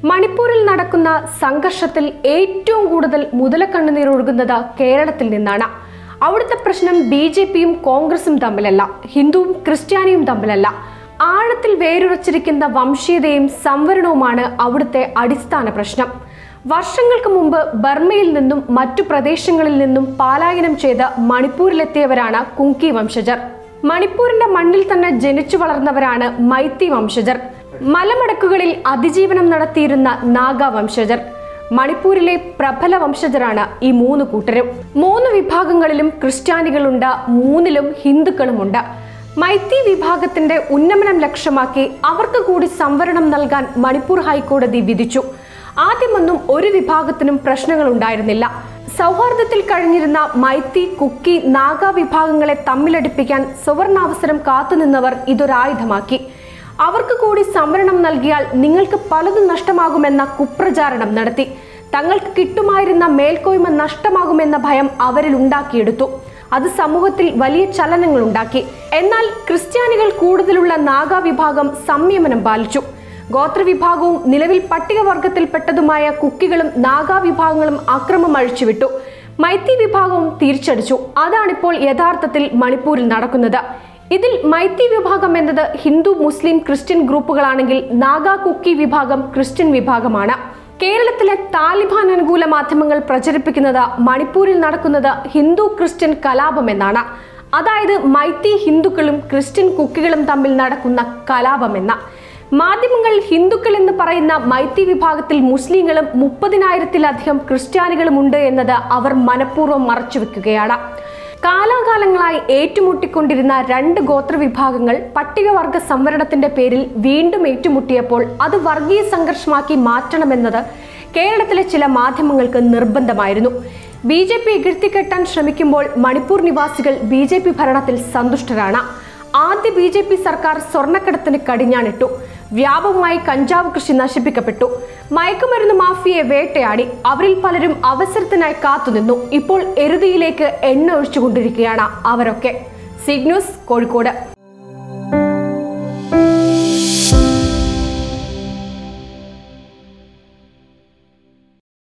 മണിപ്പൂരിൽ നടക്കുന്ന സംഘർഷത്തിൽ ഏറ്റവും കൂടുതൽ മുതലക്കണ്ണുനീർ ഒഴുകുന്നത് കേരളത്തിൽ നിന്നാണ് അവിടുത്തെ പ്രശ്നം ബി ജെ പിയും കോൺഗ്രസും തമ്മിലല്ല ഹിന്ദുവും ക്രിസ്ത്യാനിയും തമ്മിലല്ല ആഴത്തിൽ വേരുറച്ചിരിക്കുന്ന വംശീയതയും സംവരണവുമാണ് അവിടുത്തെ അടിസ്ഥാന പ്രശ്നം വർഷങ്ങൾക്ക് മുമ്പ് ബർമയിൽ നിന്നും മറ്റു പ്രദേശങ്ങളിൽ നിന്നും പലായനം ചെയ്ത് മണിപ്പൂരിലെത്തിയവരാണ് കുങ്കി വംശജർ മണിപ്പൂരിന്റെ മണ്ണിൽ തന്നെ ജനിച്ചു വളർന്നവരാണ് മൈത്തി വംശജർ മലമടക്കുകളിൽ അതിജീവനം നടത്തിയിരുന്ന നാഗ വംശജർ മണിപ്പൂരിലെ പ്രബല വംശജരാണ് ഈ മൂന്ന് കൂട്ടരും മൂന്ന് വിഭാഗങ്ങളിലും ക്രിസ്ത്യാനികളുണ്ട് മൂന്നിലും ഹിന്ദുക്കളുമുണ്ട് മൈത്തി വിഭാഗത്തിന്റെ ഉന്നമനം ലക്ഷ്യമാക്കി അവർക്ക് കൂടി സംവരണം നൽകാൻ മണിപ്പൂർ ഹൈക്കോടതി വിധിച്ചു ആദ്യമൊന്നും ഒരു വിഭാഗത്തിനും പ്രശ്നങ്ങൾ ഉണ്ടായിരുന്നില്ല സൗഹാർദ്ദത്തിൽ കഴിഞ്ഞിരുന്ന മൈത്തി കുക്കി നാഗ വിഭാഗങ്ങളെ തമ്മിലടിപ്പിക്കാൻ സുവർണാവസരം കാത്തുനിന്നവർ ഇതൊരായുധമാക്കി അവർക്ക് കൂടി സംവരണം നൽകിയാൽ നിങ്ങൾക്ക് പലതും നഷ്ടമാകുമെന്ന കുപ്രചാരണം നടത്തി തങ്ങൾക്ക് കിട്ടുമായിരുന്ന മേൽക്കോയ്മ നഷ്ടമാകുമെന്ന ഭയം അവരിൽ ഉണ്ടാക്കിയെടുത്തു അത് സമൂഹത്തിൽ വലിയ ചലനങ്ങൾ ഉണ്ടാക്കി എന്നാൽ ക്രിസ്ത്യാനികൾ കൂടുതലുള്ള നാഗ വിഭാഗം സംയമനം പാലിച്ചു ഗോത്രവിഭാഗവും നിലവിൽ പട്ടികവർഗത്തിൽപ്പെട്ടതുമായ കുക്കികളും നാഗാ വിഭാഗങ്ങളും അക്രമം അഴിച്ചുവിട്ടു മൈത്തി വിഭാഗവും തിരിച്ചടിച്ചു അതാണിപ്പോൾ യഥാർത്ഥത്തിൽ മണിപ്പൂരിൽ നടക്കുന്നത് ഇതിൽ മൈത്തി വിഭാഗം എന്നത് ഹിന്ദു മുസ്ലിം ക്രിസ്ത്യൻ ഗ്രൂപ്പുകളാണെങ്കിൽ നാഗാ കുക്കി വിഭാഗം ക്രിസ്ത്യൻ വിഭാഗമാണ് കേരളത്തിലെ താലിബാൻ അനുകൂല മാധ്യമങ്ങൾ പ്രചരിപ്പിക്കുന്നത് മണിപ്പൂരിൽ നടക്കുന്നത് ഹിന്ദു ക്രിസ്ത്യൻ കലാപം എന്നാണ് അതായത് മൈത്തി ഹിന്ദുക്കളും ക്രിസ്ത്യൻ കുക്കികളും തമ്മിൽ നടക്കുന്ന കലാപമെന്ന മാധ്യമങ്ങൾ ഹിന്ദുക്കൾ എന്ന് പറയുന്ന മൈത്തി വിഭാഗത്തിൽ മുസ്ലിങ്ങളും മുപ്പതിനായിരത്തിലധികം ക്രിസ്ത്യാനികളും ഉണ്ട് എന്നത് അവർ മനഃപൂർവ്വം മറച്ചുവെക്കുകയാണ് കാലാകാലങ്ങളായി ഏറ്റുമുട്ടിക്കൊണ്ടിരുന്ന രണ്ട് ഗോത്രവിഭാഗങ്ങൾ പട്ടികവർഗ സംവരണത്തിന്റെ പേരിൽ വീണ്ടും ഏറ്റുമുട്ടിയപ്പോൾ അത് വർഗീയ സംഘർഷമാക്കി മാറ്റണമെന്നത് കേരളത്തിലെ ചില മാധ്യമങ്ങൾക്ക് നിർബന്ധമായിരുന്നു ബി ജെ പി ഇകഴ്ത്തിക്കെട്ടാൻ ശ്രമിക്കുമ്പോൾ മണിപ്പൂർ നിവാസികൾ ബി ജെ പി ഭരണത്തിൽ സന്തുഷ്ടരാണ് ആദ്യ ബി ജെ പി സർക്കാർ സ്വർണ്ണക്കടത്തിന് കടിഞ്ഞാണിട്ടു വ്യാപകമായി കഞ്ചാവ് കൃഷി നശിപ്പിക്കപ്പെട്ടു മയക്കുമരുന്ന് മാഫിയെ വേട്ടയാടി അവരിൽ പലരും അവസരത്തിനായി കാത്തുനിന്നു ഇപ്പോൾ എരുതിയിലേക്ക് എണ്ണ ഒഴിച്ചുകൊണ്ടിരിക്കുകയാണ് അവരൊക്കെ സിഗ്ന്യൂസ് കോഴിക്കോട്